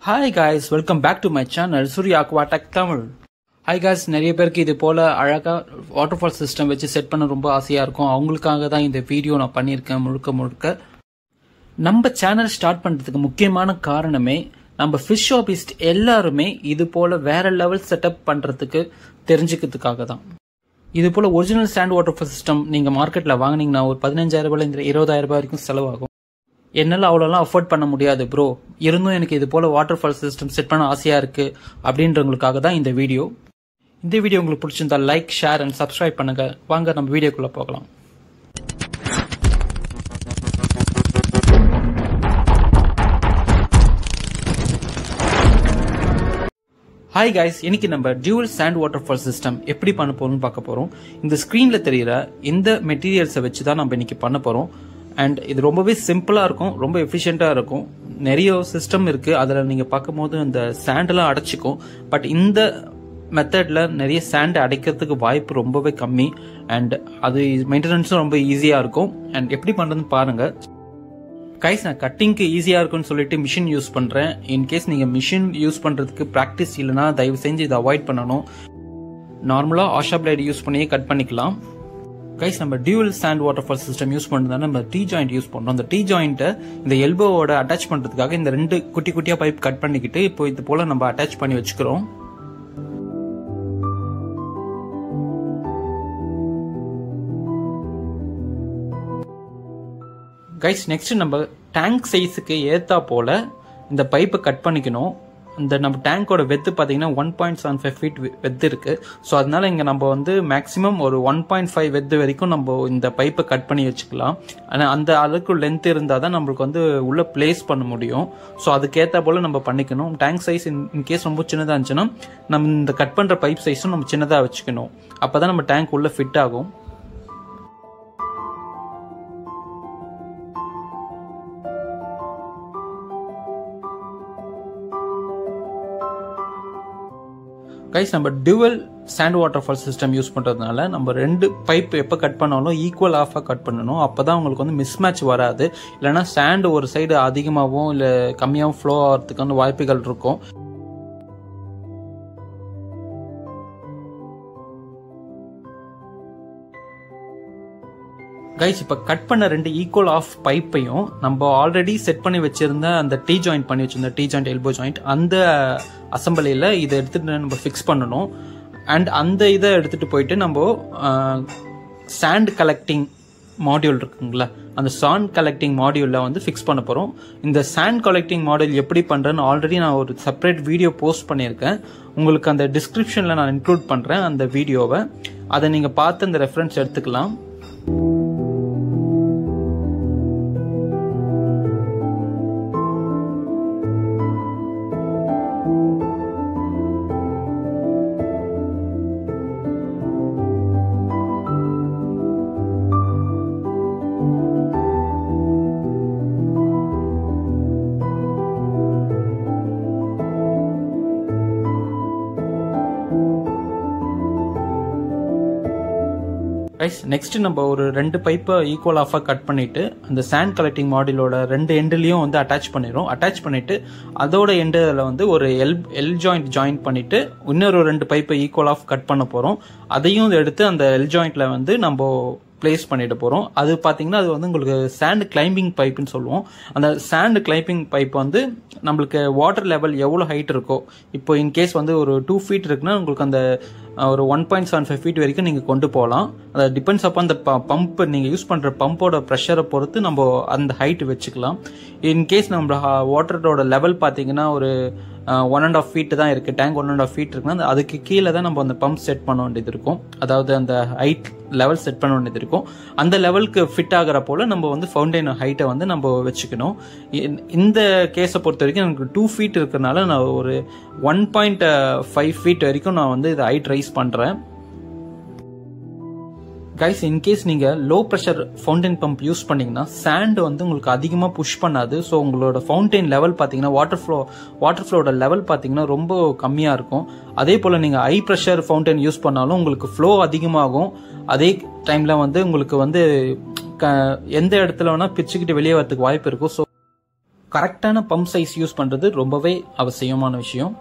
hi guys welcome back to my channel Surya Aquatech Tamil hi guys நிறைய பேருக்கு இது போல அழகா வாட்டர் ஃபால் சிஸ்டம் வச்சு செட் பண்ண ரொம்ப ஆசையா இருக்கும் அவங்களுக்காக தான் இந்த வீடியோ நான் பண்ணியிருக்கேன் முழுக்க முழுக்க நம்ம சேனல் ஸ்டார்ட் பண்றதுக்கு முக்கியமான காரணமே நம்ம ஃபிஷ் ஹாபிஸ்ட் எல்லாருமே இது போல வேற லெவல் செட்டப் பண்றதுக்கு தெரிஞ்சுக்கிறதுக்காக தான் இது போல original stand waterfall system நீங்க மார்க்கெட்ல வாங்குனீங்கன்னா ஒரு பதினஞ்சாயிரம் ரூபாயில இருந்து இருபதாயிரம் ரூபாய் வரைக்கும் செலவாகும் என்னால் அவ்வளோலாம் அஃபோர்ட் பண்ண முடியாது ப்ரோ இருந்தும் எனக்கு இது போல வாட்டர் ஃபால் சிஸ்டம் செட் பண்ண ஆசையா இருக்கு அப்படின்றவங்களுக்காக தான் இந்த வீடியோ இந்த வீடியோ உங்களுக்கு பிடிச்சிருந்தா லைக் ஷேர் அண்ட் சப்ஸ்கிரைப் பண்ணுங்க வாங்க நம்ம வீடியோக்குள்ள போகலாம் ஹாய் கைஸ் இன்னைக்கு நம்ம dual sand waterfall system எப்படி பண்ண போறோம்னு பார்க்க போறோம் இந்த ஸ்க்ரீன்ல தெரியுற இந்த மெட்டீரியல்ஸை வச்சு தான் நம்ம இன்னைக்கு பண்ண போறோம் அண்ட் இது ரொம்பவே சிம்பிளா இருக்கும் ரொம்ப எஃபிஷியண்டா இருக்கும் நிறைய சிஸ்டம் இருக்கு அதில் நீங்க பார்க்கும்போது இந்த சாண்டெல்லாம் அடைச்சிக்கும் பட் இந்த மெத்தட்ல நிறைய சாண்ட் அடைக்கிறதுக்கு வாய்ப்பு ரொம்பவே கம்மி அண்ட் அது மெயின்டெனன்ஸும் ரொம்ப ஈஸியா இருக்கும் அண்ட் எப்படி பண்றதுன்னு பாருங்க கைஸ் நான் கட்டிங்க்கு ஈஸியாக இருக்கும்னு சொல்லிட்டு மிஷின் யூஸ் பண்ணுறேன் இன்கேஸ் நீங்கள் மிஷின் யூஸ் பண்ணுறதுக்கு ப்ராக்டிஸ் இல்லைனா தயவு செஞ்சு இதை அவாய்ட் பண்ணணும் நார்மலாக ஆஷா பிளேட் யூஸ் பண்ணியே கட் பண்ணிக்கலாம் கைஸ் நம்ம dual sand waterfall system use பண்ணுறதுனால நம்ம டீ ஜாயிண்ட் யூஸ் பண்ணுறோம் அந்த டீ ஜாயிண்ட்டை இந்த எல்போவோட அட்டாச் பண்ணுறதுக்காக இந்த ரெண்டு குட்டி குட்டியாக பைப் கட் பண்ணிக்கிட்டு இப்போ இது போல் நம்ம அட்டாச் பண்ணி வச்சுக்கிறோம் கைஸ் நெக்ஸ்ட் நம்ம டேங்க் சைஸுக்கு ஏத்தா போல இந்த பைப்பை கட் பண்ணிக்கணும் இந்த நம்ம டேங்கோட வெத்து பார்த்தீங்கன்னா one point seven five feet வெத்து இருக்கு ஸோ அதனால இங்கே நம்ம வந்து மேக்ஸிமம் ஒரு ஒன் பாயிண்ட் ஃபைவ் வெத்து வரைக்கும் நம்ம இந்த பைப்பை கட் பண்ணி வச்சுக்கலாம் ஆனால் அந்த அளவுக்கு லென்த் இருந்தால் தான் நம்மளுக்கு வந்து உள்ள பிளேஸ் பண்ண முடியும் ஸோ அதுக்கேற்ற போல நம்ம பண்ணிக்கணும் டேங்க் சைஸ் இன் கேஸ் ரொம்ப சின்னதாக இருந்துச்சுன்னா நம்ம இந்த கட் பண்ணுற பைப் சைஸும் நம்ம சின்னதாக வச்சுக்கணும் அப்போ தான் நம்ம டேங்க் உள்ள ஃபிட் ஆகும் கைஸ் நம்ம dual sand waterfall system use பண்ணுறதுனால நம்ம ரெண்டு பைப் எப்போ கட் பண்ணாலும் ஈக்குவல் ஆஃபாக கட் பண்ணணும் அப்போ தான் உங்களுக்கு வந்து மிஸ் மேட்ச் வராது இல்லைனா சாண்ட் ஒரு சைடு அதிகமாகவும் இல்லை கம்மியாகவும் ஃப்ளோ ஆகிறதுக்கான வாய்ப்புகள் இருக்கும் கைஸ் இப்போ கட் பண்ண ரெண்டு ஈக்குவல் ஆஃப் பைப்பையும் நம்ம ஆல்ரெடி செட் பண்ணி வச்சிருந்த அந்த டீ ஜாயிண்ட் பண்ணி வச்சிருந்த டீ ஜாயிண்ட் எல்போ ஜாயிண்ட் அந்த அசம்பிளியில் இதை எடுத்துட்டு நம்ம ஃபிக்ஸ் பண்ணணும் அண்ட் அந்த இதை எடுத்துட்டு போயிட்டு நம்ம சாண்ட் கலெக்டிங் மாடியூல் இருக்குங்களா அந்த சாண்ட் கலெக்டிங் மாடியூலில் வந்து ஃபிக்ஸ் பண்ண போகிறோம் இந்த சாண்ட் கலெக்டிங் மாடியூல் எப்படி பண்ணுறேன்னு ஆல்ரெடி நான் ஒரு செப்பரேட் வீடியோ போஸ்ட் பண்ணியிருக்கேன் உங்களுக்கு அந்த டிஸ்கிரிப்ஷனில் நான் இன்க்ளூட் பண்ணுறேன் அந்த வீடியோவை அதை நீங்கள் பார்த்து அந்த ரெஃபரன்ஸ் எடுத்துக்கலாம் ரைஸ் நெக்ஸ்ட் நம்ம ஒரு ரெண்டு பைப்பை ஈக்குவல் ஆஃபாக கட் பண்ணிட்டு அந்த சாண்ட் கலெக்டிங் மாடியூலோட ரெண்டு எண்டுலையும் வந்து அட்டாச் பண்ணிடும் அட்டாச் பண்ணிட்டு அதோட எண்டில் வந்து ஒரு எல் எல் ஜாயிண்ட் ஜாயின் பண்ணிட்டு இன்னொரு ரெண்டு பைப்பை ஈக்குவல் ஆஃப் கட் பண்ண போகிறோம் அதையும் எடுத்து அந்த எல் ஜாயிண்ட்ல வந்து நம்ம பிளேஸ் பண்ணிட்டு போகிறோம் அது பார்த்தீங்கன்னா அது வந்து உங்களுக்கு சாண்ட் கிளைம்பிங் பைப்புன்னு சொல்லுவோம் அந்த சாண்ட் கிளைம்பிங் பைப் வந்து நம்மளுக்கு வாட்டர் லெவல் எவ்வளோ ஹைட் இருக்கோ இப்போ இன்கேஸ் வந்து ஒரு டூ ஃபீட் இருக்குன்னா உங்களுக்கு அந்த ஒரு one point seven five feet வரைக்கும் நீங்கள் கொண்டு போகலாம் அது டிபெண்ட்ஸ் அப்போ அந்த பம்ப் நீங்கள் யூஸ் பண்ணுற பம்போட ப்ரெஷரை பொறுத்து நம்ம அந்த ஹைட் வச்சுக்கலாம் இன்கேஸ் நம்ம வாட்டரோட லெவல் பார்த்தீங்கன்னா ஒரு ஒன் அண்ட் ஆஃப் ஃபீட் தான் இருக்குது tank one and half feet இருக்குன்னா அதுக்கு கீழே தான் நம்ம அந்த பம்ப் செட் பண்ண வேண்டியது இருக்கும் அதாவது அந்த ஹைட் லெவல் செட் பண்ண வேண்டியது இருக்கும் அந்த லெவலுக்கு ஃபிட் ஆகிற போல் நம்ம வந்து ஃபவுண்டைன் ஹைட்டை வந்து நம்ம வச்சுக்கணும் இந்த கேஸை பொறுத்த வரைக்கும் எனக்கு டூ ஃபீட் இருக்கிறனால நான் ஒரு ஒன் பாயிண்ட் ஃபைவ் ஃபீட் வரைக்கும் நான் வந்து இதை ஹைட் ரைஸ் பண்ணுறேன் கைஸ் இன்கேஸ் நீங்க low pressure fountain pump use பண்ணீங்கன்னா சாண்ட் வந்து உங்களுக்கு அதிகமாக புஷ் பண்ணாது ஸோ உங்களோட ஃபவுண்டைன் லெவல் பார்த்தீங்கன்னா வாட்டர் ஃப்ளோ வாட்டர் ஃப்ளோட லெவல் பார்த்தீங்கன்னா ரொம்ப கம்மியாக இருக்கும் அதே போல் நீங்கள் ஹை ப்ரெஷர் ஃபவுண்டைன் யூஸ் பண்ணாலும் உங்களுக்கு ஃப்ளோ அதிகமாகும் அதே டைமில் வந்து உங்களுக்கு வந்து க எந்த இடத்துல வேணால் பிச்சுக்கிட்டு வெளியே வரதுக்கு வாய்ப்பு இருக்கும் ஸோ கரெக்டான பம்ப் சைஸ் யூஸ் பண்ணுறது ரொம்பவே அவசியமான விஷயம்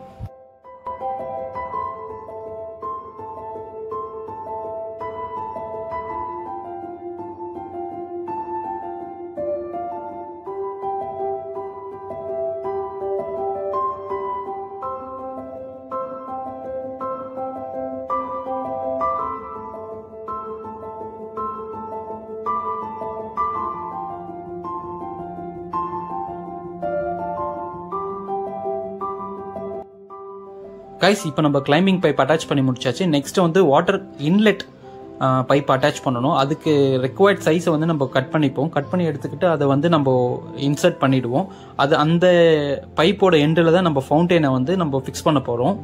கைஸ் இப்போ நம்ம கிளைம்பிங் பைப் அட்டாச் பண்ணி முடிச்சாச்சு நெக்ஸ்ட் வந்து வாட்டர் இன்லெட் பைப் அட்டாச் பண்ணணும் அதுக்கு ரெக்வயர்ட் சைஸை வந்து நம்ம கட் பண்ணிப்போம் கட் பண்ணி எடுத்துக்கிட்டு அதை வந்து நம்ம இன்சர்ட் பண்ணிடுவோம் அது அந்த பைப்போட எண்டில் தான் நம்ம ஃபவுண்டெயினை வந்து நம்ம ஃபிக்ஸ் பண்ண போகிறோம்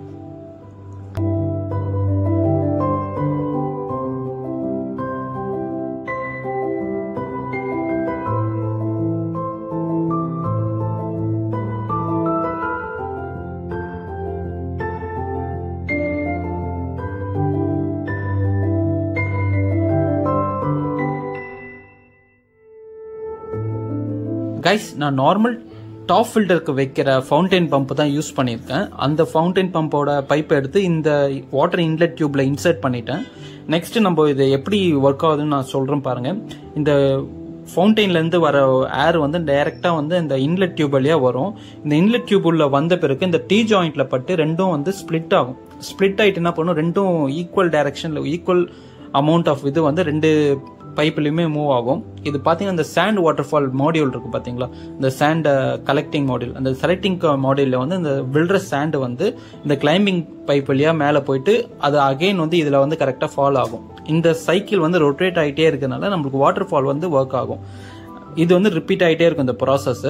கைஸ் நான் நார்மல் டாப் ஃபில்டருக்கு வைக்கிற ஃபவுண்டைன் பம்ப் தான் யூஸ் பண்ணியிருக்கேன் அந்த ஃபவுண்டைன் பம்போட பைப் எடுத்து இந்த வாட்டர் இன்லெட் டியூப்ல இன்சர்ட் பண்ணிட்டேன் நெக்ஸ்ட் நம்ம இது எப்படி ஒர்க் ஆகுதுன்னு நான் சொல்றேன் பாருங்க இந்த ஃபவுண்டெயின்லேருந்து வர ஏர் வந்து டைரெக்டாக வந்து இந்த இன்லெட் டியூப் வழியாக வரும் இந்த இன்லெட் டியூப் உள்ள வந்த பிறகு இந்த டீ ஜாயிண்ட்ல பட்டு ரெண்டும் வந்து ஸ்ப்ளிட் ஆகும் ஸ்ப்ளிட் ஆகிட்டு என்ன பண்ணும் ரெண்டும் ஈக்குவல் டைரக்ஷனில் ஈக்குவல் அமௌண்ட் ஆஃப் இது வந்து ரெண்டு பைப்லையுமே மூவ் ஆகும் இது பார்த்தீங்கன்னா இந்த சாண்ட் வாட்டர் ஃபால் மாடியூல் இருக்கு பார்த்தீங்களா இந்த சாண்ட் கலெக்டிங் மாடியூல் அந்த செலக்டிங் மாடியூலில் வந்து இந்த வில்ற சாண்ட் வந்து இந்த கிளைம்பிங் பைப் வழியாக மேலே போயிட்டு அது அகைன் வந்து இதில் வந்து கரெக்டாக ஃபால் ஆகும் இந்த சைக்கிள் வந்து ரொட்டேட் ஆகிட்டே இருக்கிறதுனால நம்மளுக்கு வாட்டர் ஃபால் வந்து ஒர்க் ஆகும் இது வந்து ரிப்பீட் ஆகிட்டே இருக்கும் இந்த ப்ராசஸ்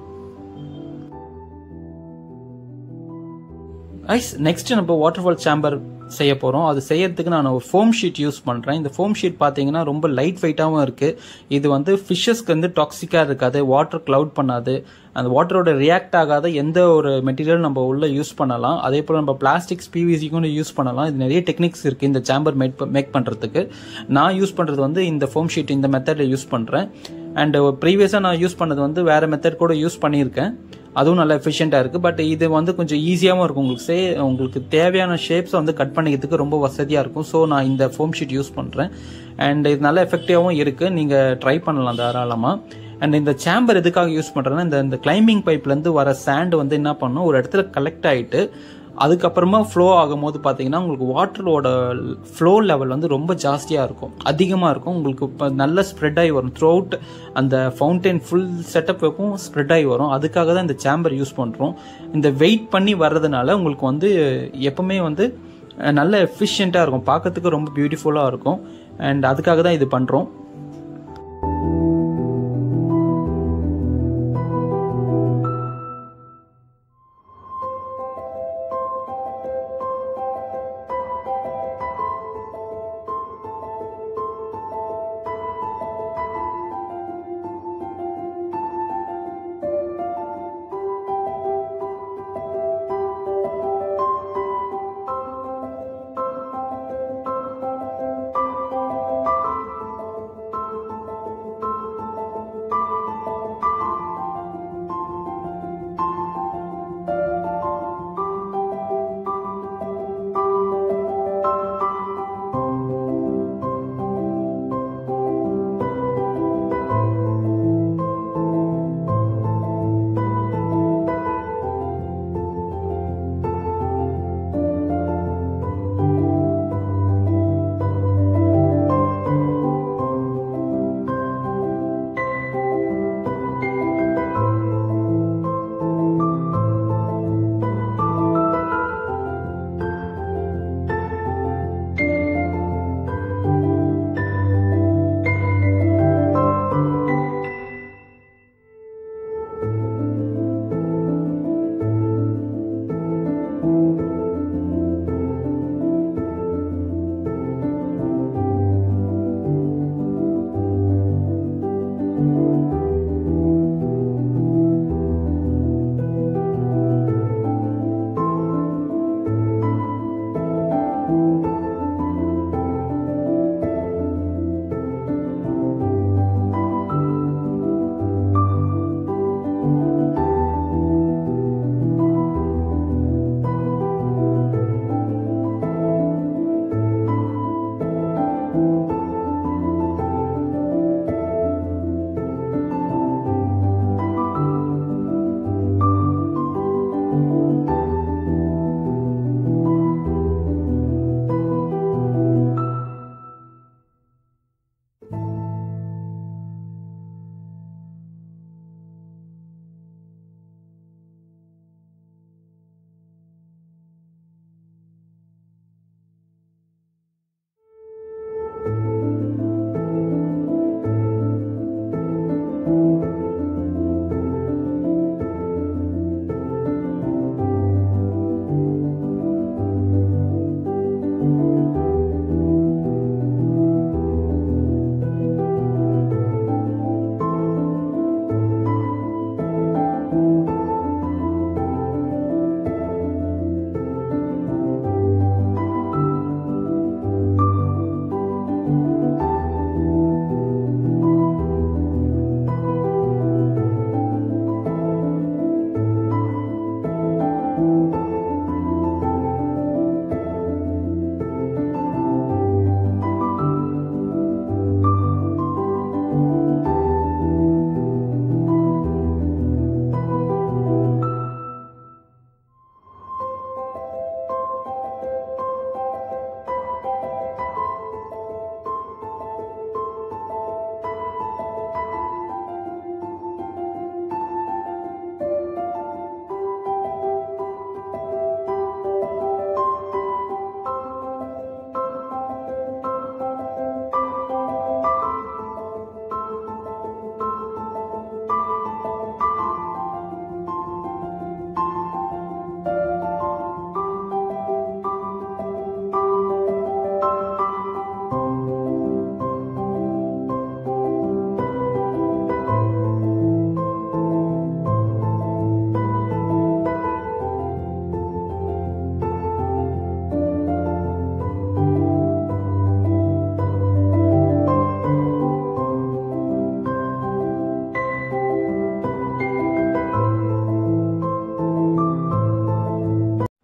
ஐஸ் நெக்ஸ்ட் நம்ம வாட்டர் ஃபால் சேம்பர் செய்ய போகிறோம் அது செய்யறதுக்கு நான் ஒரு ஃபோம் ஷீட் யூஸ் பண்ணுறேன் இந்த ஃபோம் ஷீட் பார்த்தீங்கன்னா ரொம்ப லைட் வெயிட்டாகவும் இருக்குது இது வந்து ஃபிஷ்ஷஸ்க்கு வந்து டாக்ஸிக்காக இருக்காது வாட்டர் க்ளவுட் பண்ணாது அந்த வாட்டரோட ரியாக்ட் ஆகாத எந்த ஒரு மெட்டீரியல் நம்ம உள்ள யூஸ் பண்ணலாம் அதே போல் நம்ம பிளாஸ்டிக்ஸ் பிவிசிக்கும் யூஸ் பண்ணலாம் இது நிறைய டெக்னிக்ஸ் இருக்குது இந்த சேம்பர் மேக் மேக் பண்ணுறதுக்கு நான் யூஸ் பண்ணுறது வந்து இந்த ஃபோம் ஷீட் இந்த மெத்தடில் யூஸ் பண்ணுறேன் அண்ட் ப்ரீவியஸாக நான் யூஸ் பண்ணது வந்து வேறு மெத்தட் கூட யூஸ் பண்ணியிருக்கேன் அதுவும் நல்லா எஃபிஷியண்டாக இருக்குது பட் இது வந்து கொஞ்சம் ஈஸியாகவும் இருக்கும் உங்களுக்கு சே உங்களுக்கு தேவையான ஷேப்ஸை வந்து கட் பண்ணிக்கிறதுக்கு ரொம்ப வசதியாக இருக்கும் ஸோ நான் இந்த ஃபோம் ஷீட் யூஸ் பண்ணுறேன் அண்ட் இது நல்லா எஃபெக்டிவாகவும் இருக்குது நீங்கள் ட்ரை பண்ணலாம் தாராளமாக அண்ட் இந்த சேம்பர் எதுக்காக யூஸ் பண்ணுறேன்னா இந்த இந்த கிளைம்பிங் பைப்லேருந்து வர சாண்ட் வந்து என்ன பண்ணும் ஒரு இடத்துல கலெக்ட் ஆகிட்டு அதுக்கப்புறமா ஃப்ளோ ஆகும்போது பார்த்தீங்கன்னா உங்களுக்கு வாட்டரோட ஃப்ளோ லெவல் வந்து ரொம்ப ஜாஸ்தியாக இருக்கும் அதிகமாக இருக்கும் உங்களுக்கு இப்போ நல்ல ஸ்ப்ரெட் ஆகி வரும் த்ரூ அவுட் அந்த ஃபவுண்டைன் ஃபுல் செட்டப் வைக்கும் ஸ்ப்ரெட் ஆகி வரும் அதுக்காக தான் இந்த சேம்பர் யூஸ் பண்ணுறோம் இந்த வெயிட் பண்ணி வர்றதுனால உங்களுக்கு வந்து எப்பவுமே வந்து நல்ல எஃபிஷியண்ட்டாக இருக்கும் பார்க்கறதுக்கு ரொம்ப பியூட்டிஃபுல்லாக இருக்கும் அண்ட் அதுக்காக தான் இது பண்ணுறோம்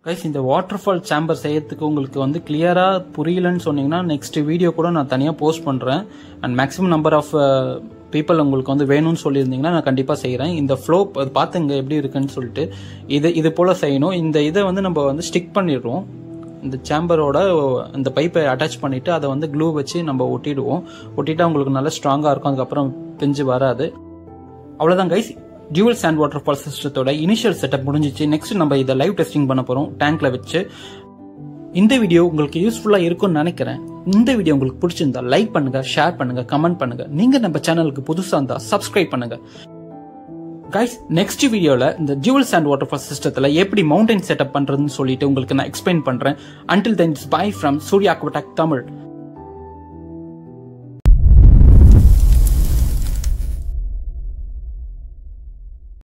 கைஸ் இந்த வாட்டர் ஃபால் சேம்பர் செய்யறதுக்கு உங்களுக்கு வந்து கிளியரா புரியலன்னு சொன்னீங்கன்னா நெக்ஸ்ட் வீடியோ கூட நான் தனியாக போஸ்ட் பண்றேன் and maximum number of people உங்களுக்கு வந்து வேணும்னு சொல்லியிருந்தீங்கன்னா நான் கண்டிப்பாக செய்கிறேன் இந்த ஃப்ளோ பார்த்துங்க எப்படி இருக்குன்னு சொல்லிட்டு இது இது போல் செய்யணும் இந்த இதை வந்து நம்ம வந்து ஸ்டிக் பண்ணிடுறோம் இந்த சேம்பரோட இந்த பைப்பை அட்டாச் பண்ணிட்டு அதை வந்து க்ளூ வச்சு நம்ம ஒட்டிடுவோம் ஒட்டிட்டா உங்களுக்கு நல்லா ஸ்ட்ராங்காக இருக்கும் அதுக்கப்புறம் பிஞ்சு வராது அவ்வளோதான் guys dual sand waterfall சிஸ்டத்தோட இனிஷியல் செட்டப் முடிஞ்சிச்சு நெக்ஸ்ட் நம்ம இதை லைவ் டெஸ்டிங் பண்ண போகிறோம் டேங்க்ல வச்சு இந்த வீடியோ உங்களுக்கு யூஸ்ஃபுல்லா இருக்கும்னு நினைக்கிறேன் இந்த வீடியோ உங்களுக்கு பிடிச்சிருந்தா லைக் பண்ணுங்க ஷேர் பண்ணுங்க கமெண்ட் பண்ணுங்க நீங்க நம்ம சேனலுக்கு புதுசா இருந்தா சப்ஸ்கிரைப் பண்ணுங்க கைஸ் நெக்ஸ்ட் வீடியோல இந்த டியூவல் சாண்ட் வாட்டர் ஃபால் சிஸ்டத்துல எப்படி மவுண்டைன் செட்டப் பண்றதுன்னு சொல்லிட்டு உங்களுக்கு நான் எக்ஸ்பிளைன் பண்றேன் until then bye from Surya Tamil